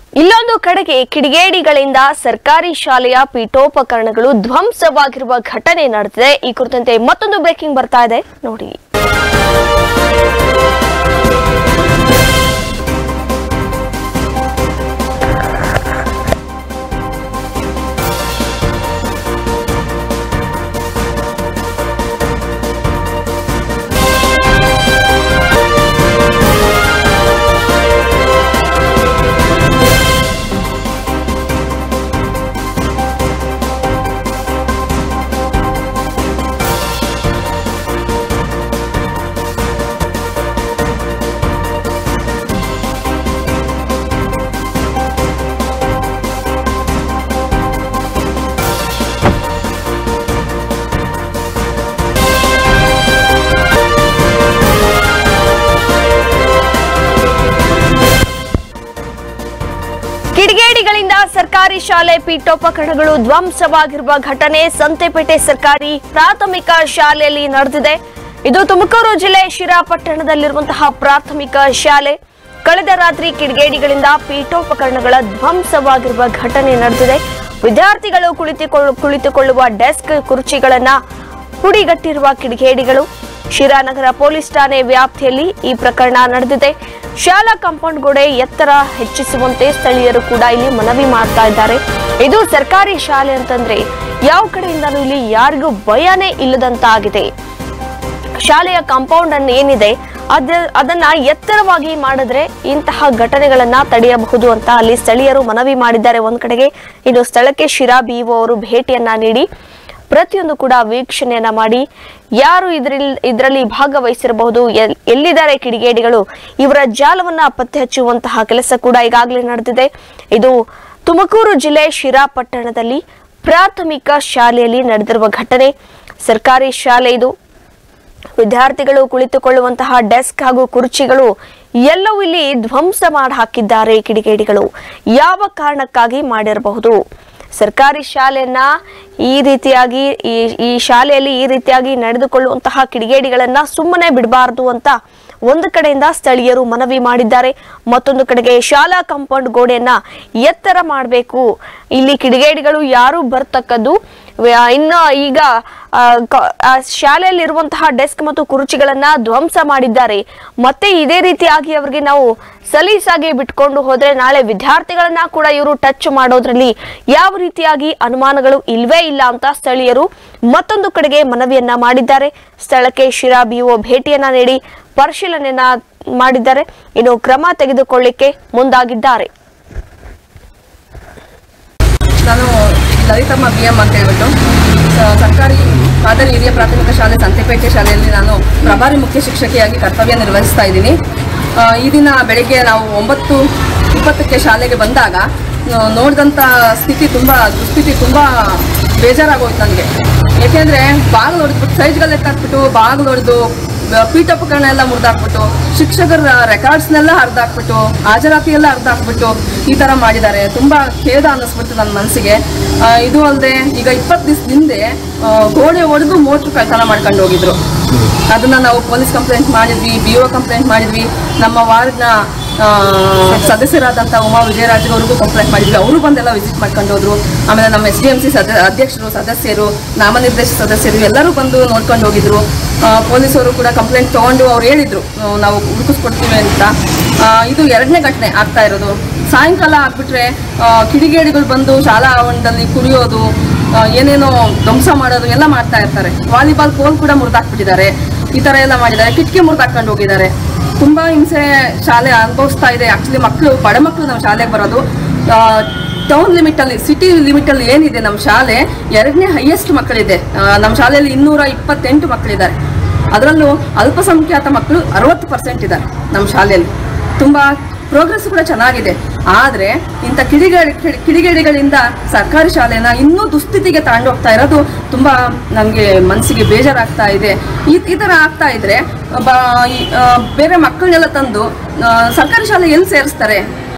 ಇಲ್ಲೊಂದು ಕಡೆಗೆ ಕಿಡಿಗೇಡಿಗಳಿಂದ ಸರ್ಕಾರಿ ಶಾಲೆಯ ಪೀಠೋಪಕರಣಗಳು ಧ್ವಂಸವಾಗಿರುವ ಘಟನೆ ನಡೆದಿದೆ ಈ ಕುರಿತಂತೆ ಮತ್ತೊಂದು ಬ್ರೇಕಿಂಗ್ ಬರ್ತಾ ಇದೆ ನೋಡಿ ಕಿಡಿಗೇಡಿಗಳಿಂದ ಸರ್ಕಾರಿ ಶಾಲೆ ಪೀಠೋಪಕರಣಗಳು ಧ್ವಂಸವಾಗಿರುವ ಘಟನೆ ಸಂತೆಪೇಟೆ ಸರ್ಕಾರಿ ಪ್ರಾಥಮಿಕ ಶಾಲೆಯಲ್ಲಿ ನಡೆದಿದೆ ಇದು ತುಮಕೂರು ಜಿಲ್ಲೆ ಶಿರಾ ಪಟ್ಟಣದಲ್ಲಿರುವಂತಹ ಪ್ರಾಥಮಿಕ ಶಾಲೆ ಕಳೆದ ರಾತ್ರಿ ಕಿಡಿಗೇಡಿಗಳಿಂದ ಪೀಠೋಪಕರಣಗಳ ಧ್ವಂಸವಾಗಿರುವ ಘಟನೆ ನಡೆದಿದೆ ವಿದ್ಯಾರ್ಥಿಗಳು ಕುಳಿತುಕೊಳ್ಳು ಕುಳಿತುಕೊಳ್ಳುವ ಡೆಸ್ಕ್ ಕುರ್ಚಿಗಳನ್ನ ಪುಡಿಗಟ್ಟಿರುವ ಕಿಡಿಗೇಡಿಗಳು ಶಿರಾನಗರ ಪೊಲೀಸ್ ಠಾಣೆ ವ್ಯಾಪ್ತಿಯಲ್ಲಿ ಈ ಪ್ರಕರಣ ನಡೆದಿದೆ ಶಾಲಾ ಕಾಂಪೌಂಡ್ ಗೋಡೆ ಎತ್ತರ ಹೆಚ್ಚಿಸುವಂತೆ ಸ್ಥಳೀಯರು ಕೂಡ ಇಲ್ಲಿ ಮನವಿ ಮಾಡ್ತಾ ಇದ್ದಾರೆ ಇದು ಸರ್ಕಾರಿ ಶಾಲೆ ಅಂತಂದ್ರೆ ಯಾವ ಕಡೆಯಿಂದನೂ ಇಲ್ಲಿ ಯಾರಿಗೂ ಭಯನೇ ಇಲ್ಲದಂತಾಗಿದೆ ಶಾಲೆಯ ಕಾಂಪೌಂಡ್ ಅನ್ನು ಏನಿದೆ ಅದ ಅದನ್ನ ಎತ್ತರವಾಗಿ ಮಾಡಿದ್ರೆ ಇಂತಹ ಘಟನೆಗಳನ್ನ ತಡೆಯಬಹುದು ಅಂತ ಅಲ್ಲಿ ಸ್ಥಳೀಯರು ಮನವಿ ಮಾಡಿದ್ದಾರೆ ಒಂದ್ ಕಡೆಗೆ ಇನ್ನು ಸ್ಥಳಕ್ಕೆ ಶಿರಾ ಬಿಒ ಅವರು ಭೇಟಿಯನ್ನ ನೀಡಿ ಪ್ರತಿಯೊಂದು ಕೂಡ ವೀಕ್ಷಣೆಯನ್ನ ಮಾಡಿ ಯಾರು ಇದರಲ್ಲಿ ಇದರಲ್ಲಿ ಭಾಗವಹಿಸಿರಬಹುದು ಎಲ್- ಎಲ್ಲಿದ್ದಾರೆ ಕಿಡಿಗೇಡಿಗಳು ಇವರ ಜಾಲವನ್ನ ಪತ್ತೆ ಹಚ್ಚುವಂತಹ ಕೆಲಸ ಕೂಡ ಈಗಾಗಲೇ ನಡೆದಿದೆ ಇದು ತುಮಕೂರು ಜಿಲ್ಲೆ ಶಿರಾ ಪಟ್ಟಣದಲ್ಲಿ ಪ್ರಾಥಮಿಕ ಶಾಲೆಯಲ್ಲಿ ನಡೆದಿರುವ ಘಟನೆ ಸರ್ಕಾರಿ ಶಾಲೆ ಇದು ವಿದ್ಯಾರ್ಥಿಗಳು ಕುಳಿತುಕೊಳ್ಳುವಂತಹ ಡೆಸ್ಕ್ ಹಾಗೂ ಕುರ್ಚಿಗಳು ಎಲ್ಲವೂ ಇಲ್ಲಿ ಧ್ವಂಸ ಮಾಡಿ ಹಾಕಿದ್ದಾರೆ ಕಿಡಿಗೇಡಿಗಳು ಯಾವ ಕಾರಣಕ್ಕಾಗಿ ಮಾಡಿರಬಹುದು ಸರ್ಕಾರಿ ಶಾಲೆಯನ್ನ ಈ ರೀತಿಯಾಗಿ ಈ ಈ ಶಾಲೆಯಲ್ಲಿ ಈ ರೀತಿಯಾಗಿ ನಡೆದುಕೊಳ್ಳುವಂತಹ ಕಿಡಿಗೇಡಿಗಳನ್ನ ಸುಮ್ಮನೆ ಬಿಡಬಾರದು ಅಂತ ಒಂದು ಕಡೆಯಿಂದ ಸ್ಥಳೀಯರು ಮನವಿ ಮಾಡಿದ್ದಾರೆ ಮತ್ತೊಂದು ಕಡೆಗೆ ಶಾಲಾ ಕಾಂಪೌಂಡ್ ಗೋಡೆಯನ್ನ ಎತ್ತರ ಮಾಡಬೇಕು ಇಲ್ಲಿ ಕಿಡಿಗೇಡಿಗಳು ಯಾರು ಬರ್ತಕ್ಕದ್ದು ವ್ಯ- ಇನ್ನು ಈಗ ಆ, ಕ- ಆ ಶಾಲೆಯಲ್ಲಿರುವಂತಹ ಡೆಸ್ಕ್ ಮತ್ತು ಕುರ್ಚಿಗಳನ್ನ ಧ್ವಂಸ ಮಾಡಿದ್ದಾರೆ ಮತ್ತೆ ಇದೇ ರೀತಿಯಾಗಿ ಅವರಿಗೆ ನಾವು ಸಲೀಸಾಗಿ ಬಿಟ್ಕೊಂಡು ಹೋದ್ರೆ ನಾಳೆ ವಿದ್ಯಾರ್ಥಿಗಳನ್ನ ಕೂಡ ಇವರು ಟಚ್ ಮಾಡೋದ್ರಲ್ಲಿ ಯಾವ ರೀತಿಯಾಗಿ ಅನುಮಾನಗಳು ಇಲ್ವೇ ಇಲ್ಲ ಅಂತ ಸ್ಥಳೀಯರು ಮತ್ತೊಂದು ಕಡೆಗೆ ಮನವಿಯನ್ನ ಮಾಡಿದ್ದಾರೆ ಸ್ಥಳಕ್ಕೆ ಶಿರಾ ಬಿಒ ಭೇಟಿಯನ್ನ ನೀಡಿ ಪರಿಶೀಲನೆಯನ್ನ ಮಾಡಿದ್ದಾರೆ ಇನ್ನು ಕ್ರಮ ತೆಗೆದುಕೊಳ್ಳಿಕ್ಕೆ ಮುಂದಾಗಿದ್ದಾರೆ ನಾನು ಲಲಿತಮ್ಮ ಬಿ ಎಂ ಅಂತ ಹೇಳ್ಬಿಟ್ಟು ಸ- ಸರ್ಕಾರಿ ಮಾದರಿ ಹಿರಿಯ ಪ್ರಾಥಮಿಕ ಶಾಲೆ ಸಂತೆಪೇಟೆ ಶಾಲೆಯಲ್ಲಿ ನಾನು ಪ್ರಭಾರಿ ಮುಖ್ಯ ಶಿಕ್ಷಕಿಯಾಗಿ ಕರ್ತವ್ಯ ನಿರ್ವಹಿಸ್ತಾ ಇದ್ದೀನಿ ಆ, ಈ ದಿನ ಬೆಳಿಗ್ಗೆ ನಾವು ಒಂಬತ್ತು ಇಪ್ಪತ್ತಕ್ಕೆ ಶಾಲೆಗೆ ಬಂದಾಗ ನೋ- ನೋಡಿದಂಥ ಸ್ಥಿತಿ ತುಂಬ ದುಸ್ಥಿತಿ ತುಂಬ ಬೇಜಾರಾಗೋಯ್ತು ನನಗೆ ಏಕೆಂದರೆ ಬಾಗಿಲು ಹೊಡೆದ್ಬಿಟ್ಟು ಸೈಜ್ಗಳು ಎತ್ತಾಕ್ಬಿಟ್ಟು ಬಾಗಿಲು ಹೊಡೆದು ಪೀಠೋಪಕರಣ ಎಲ್ಲ ಮುರಿದಾಕ್ಬಿಟ್ಟು ಶಿಕ್ಷಕರ ರೆಕಾರ್ಡ್ಸ್ನೆಲ್ಲ ಹರಿದಾಕ್ಬಿಟ್ಟು ಹಾಜರಾತಿ ಎಲ್ಲ ಹರಿದಾಕ್ಬಿಟ್ಟು ಈ ಥರ ಮಾಡಿದ್ದಾರೆ ತುಂಬ ಖೇದ ಅನ್ನಿಸ್ಬಿಟ್ಟು ನನ್ನ ಮನಸ್ಸಿಗೆ ಇದು ಅಲ್ಲದೆ ಈಗ ಇಪ್ಪತ್ತು ದಿವಸದ ಹಿಂದೆ ಆ, ಗೋಡೆ ಹೊಡೆದು ಮೋಟ್ರ್ ಕಳ್ತನ ಮಾಡ್ಕೊಂಡು ಹೋಗಿದ್ರು ಅದನ್ನ ನಾವು ಪೊಲೀಸ್ ಕಂಪ್ಲೇಂಟ್ ಮಾಡಿದ್ವಿ ಬಿ ಒ ಕಂಪ್ಲೇಂಟ್ ಮಾಡಿದ್ವಿ ನಮ್ಮ ವಾರ್ಡ್ನ ಆ, ಸದಸ್ಯರಾದಂಥ ಉಮಾ ವಿಜಯರಾಜ್ ಅವ್ರಿಗೂ ಕಂಪ್ಲೇಂಟ್ ಮಾಡಿದ್ವಿ ಅವರು ಬಂದೆಲ್ಲ ವಿಸಿಟ್ ಮಾಡ್ಕೊಂಡು ಹೋದ್ರು ಆಮೇಲೆ ನಮ್ಮ ಎಸ್ ಡಿ ಎಂ ಸಿ ಸದ ಅಧ್ಯಕ್ಷರು ಸದಸ್ಯರು ನಾಮನಿರ್ದೇಶಿತ ಸದಸ್ಯರು ಎಲ್ಲರೂ ಬಂದು ನೋಡ್ಕೊಂಡು ಹೋಗಿದ್ರು ಆ, ಪೊಲೀಸರು ಕೂಡ ಕಂಪ್ಲೇಂಟ್ ತೊಗೊಂಡು ಅವ್ರು ಹೇಳಿದ್ರು ಆ, ನಾವು ಹುಡುಕಿಸ್ಕೊಡ್ತೀವಿ ಅಂತ ಆ, ಇದು ಎರಡನೇ ಘಟನೆ ಆಗ್ತಾ ಇರೋದು ಸಾಯಂಕಾಲ ಆಗ್ಬಿಟ್ರೆ ಆ, ಕಿಡಿಗೇಡಿಗಳು ಬಂದು ಶಾಲಾ ಆವರಣದಲ್ಲಿ ಕುಡಿಯೋದು ಆ, ಏನೇನೋ ಧ್ವಂಸ ಮಾಡೋದು ಎಲ್ಲ ಮಾಡ್ತಾ ಇರ್ತಾರೆ ವಾಲಿಬಾಲ್ ಕೋಲ್ ಕೂಡ ಮುರಿದಾಕ್ಬಿಟ್ಟಿದ್ದಾರೆ ಈ ಥರ ಎಲ್ಲ ಮಾಡಿದ್ದಾರೆ ಕಿಟಕಿ ಮುರಿದಾಕೊಂಡು ಹೋಗಿದ್ದಾರೆ ತುಂಬ ಹಿಂಸೆ ಶಾಲೆ ಅನುಭವಿಸ್ತಾ ಇದೆ ಆ್ಯಕ್ಚುಲಿ ಮಕ್ಕಳು ಬಡ ಮಕ್ಕಳು ನಮ್ಮ ಶಾಲೆಗೆ ಬರೋದು ಟೌನ್ ಲಿಮಿಟಲ್ಲಿ ಸಿಟಿ ಲಿಮಿಟಲ್ಲಿ ಏನಿದೆ ನಮ್ಮ ಶಾಲೆ ಎರಡನೇ ಹೈಯೆಸ್ಟ್ ಮಕ್ಕಳಿದೆ ಆ, ನಮ್ಮ ಶಾಲೆಯಲ್ಲಿ ಇನ್ನೂರ ಇಪ್ಪತ್ತೆಂಟು ಮಕ್ಕಳಿದ್ದಾರೆ ಅದರಲ್ಲೂ ಅಲ್ಪಸಂಖ್ಯಾತ ಮಕ್ಕಳು ಅರವತ್ತು ಪರ್ಸೆಂಟ್ ಇದ್ದಾರೆ ನಮ್ಮ ಶಾಲೆಯಲ್ಲಿ ತುಂಬ ಪ್ರೋಗ್ರೆಸ್ ಕೂಡ ಚೆನ್ನಾಗಿದೆ ಆದರೆ ಇಂಥ ಕಿಡಿಗೇಡಿ ಕಿಡಿ- ಕಿಡಿಗೇಡಿಗಳಿಂದ ಸರ್ಕಾರಿ ಶಾಲೆನ ಇನ್ನೂ ದುಸ್ಥಿತಿಗೆ ತಗೊಂಡೋಗ್ತಾ ಇರೋದು ತುಂಬ ನನಗೆ ಮನಸ್ಸಿಗೆ ಬೇಜಾರಾಗ್ತಾ ಇದೆ ಈ ಈ ಥರ ಆಗ್ತಾ ಇದ್ರೆ ಬ- ಈ, ಆ, ಬೇರೆ ಮಕ್ಕಳನ್ನೆಲ್ಲ ತಂದು ಆ, ಸರ್ಕಾರಿ ಶಾಲೆ ಎಲ್ಲಿ ಸೇರಿಸ್ತಾರೆ